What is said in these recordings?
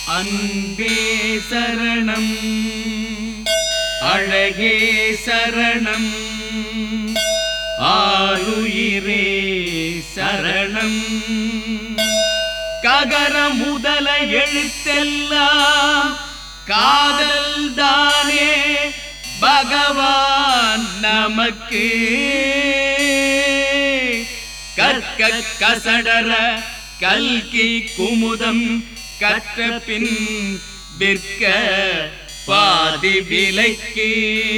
அன்பே சரணம் அழகே சரணம் ஆளுயிரே சரணம் ககர முதல எழுத்தெல்லாம் காதல் தானே பகவான் நமக்கு கற்க கசடர கல்கி குமுதம் கற்ற பின் விற்க பாதி விலைக்கு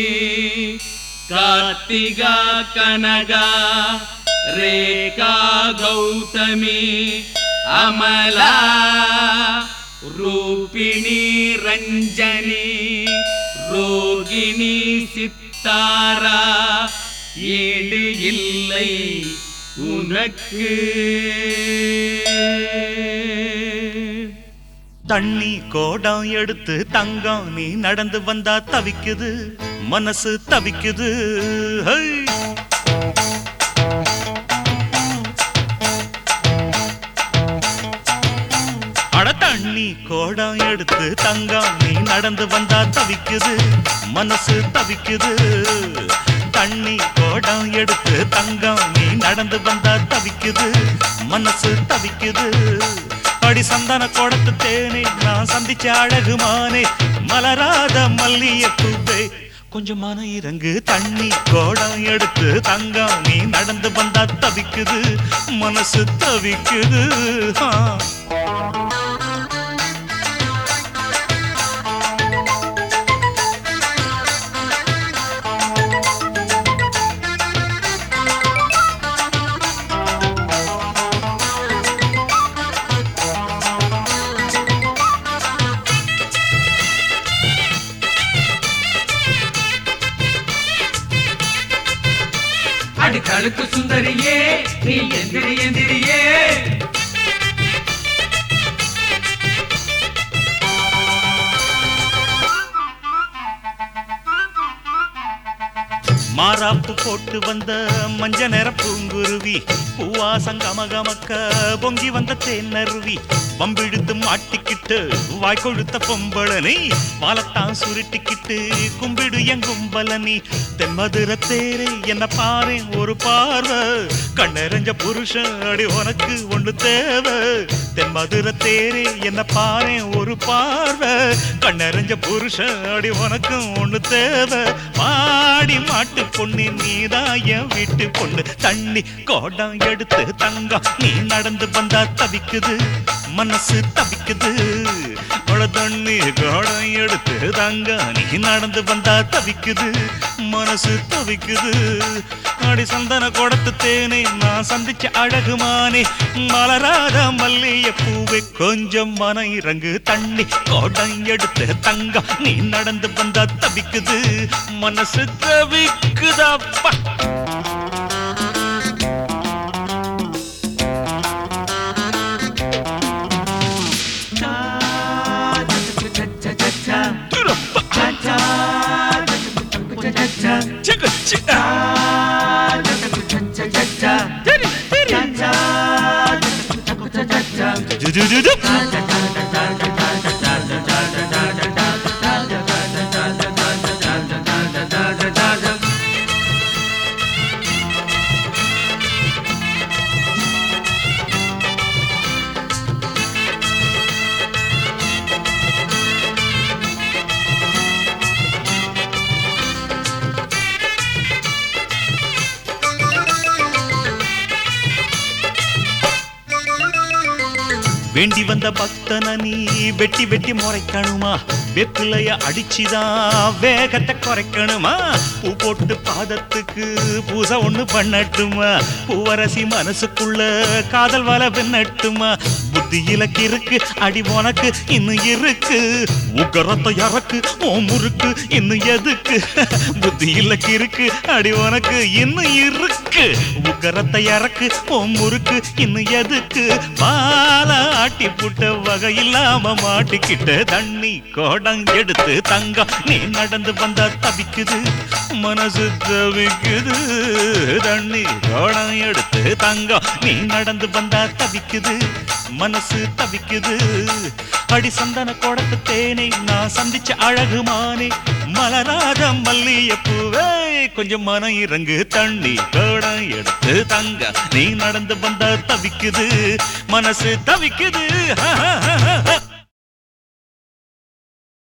கார்த்திகா கனகா ரேகா கௌதமி அமலா ரூபிணி ரஞ்சனி ரோகிணி சித்தாரா ஈடு இல்லை உனக்கு தண்ணி கோடம் எடுத்து தங்கம் நீ நடந்து வந்தா தவிக்குது மனசு தவிக்குது ஹை! அட தண்ணி கோடம் எடுத்து தங்கம் நீ நடந்து வந்தா தவிக்குது மனசு தவிக்குது தண்ணி கோடம் எடுத்து தங்கம் நீ நடந்து வந்தா தவிக்குது மனசு தவிக்குது அடி சந்தன கோடத்து தேனே நான் சந்திச்ச அழகுமானே மலராத மல்லிய பூவே கொஞ்சம் மன இறங்கு தண்ணி கோடம் எடுத்து தங்கம் நீ நடந்து வந்தா தவிக்குது மனசு தவிக்குது ஆ. அடி கழுக்கு சுந்தரியே நீ எந்திரி எந்திரியே மாறாப்பு போட்டு வந்த மஞ்ச நிற பூங்குருவி பூவாசம் கமகமக்க பொங்கி வந்த தேனருவி வம்பிழுத்து மாட்டிக்கிட்டு வாய் கொழுத்த பொம்பளனி வாழத்தான் சுருட்டிக்கிட்டு கும்பிடு என் கும்பலனி தென்மதுர தேரே என்ன பாரு ஒரு பார்வை கண்ணெறிஞ்ச புருஷன் அடி உனக்கு ஒண்ணு தேவை தென்மதுர தேரே என்ன பாரு ஒரு பார்வை கண்ணெறிஞ்ச புருஷன் அடி உனக்கு ஒண்ணு தேவை மாடி மாட்டு பொண்ணு நீதான் என் வீட்டு பொண்ணு தண்ணி கோடம் எடுத்து தங்கம் நீ நடந்து வந்தா தவிக்குது மனசு தவிக்குது உள்ள தண்ணி கோடம் எடுத்து தங்கம் நீ நடந்து வந்தா தவிக்குது மனசு தவிக்குது அடி சந்தன கோடத்து தேனே நான் சந்திச்ச அழகுமானே மலராத மல்லிய பூவை கொஞ்சம் மன இறங்கு தண்ணி கோடம் எடுத்து தங்கம் நீ நடந்து வந்தா தவிக்குது மனசு தவிக்குதாப்பா சிக்கு, சிக்கு. து, து, து, து. வேண்டி வந்த பக்தன நீ வெட்டி வெட்டி முறைக்கணுமா வெப்பிலைய அடிச்சுதான் வேகத்தை குறைக்கணுமா பூ போட்டு பாதத்துக்கு பூசை ஒண்ணு பண்ணட்டுமா பூவரசி மனசுக்குள்ள காதல் வல பின்னட்டுமா புத்தி இலக்கு இருக்கு அடி உனக்கு இன்னும் இருக்கு உக்கரத்தை இறக்கு ஓ முறுக்கு இன்னும் எதுக்கு புத்தி இலக்கு இருக்கு அடி உனக்கு இன்னும் இருக்கு உக்கரத்தை இறக்கு ஓ முறுக்கு இன்னும் எதுக்கு பால ஆட்டி புட்ட வகை இல்லாம மாட்டிக்கிட்ட தண்ணி கோட குடம் எடுத்து தங்கம் நீ நடந்து வந்தா தவிக்குது மனசு தவிக்குது தண்ணி குடம் எடுத்து தங்கம் நீ நடந்து வந்தா தவிக்குது மனசு தவிக்குது அடி சந்தன கோடத்து தேனை நான் சந்திச்ச அழகுமானே மலராத மல்லியப்பூவே கொஞ்சம் மன இறங்கு தண்ணி குடம் எடுத்து தங்க நீ நடந்து வந்தா தவிக்குது மனசு தவிக்குது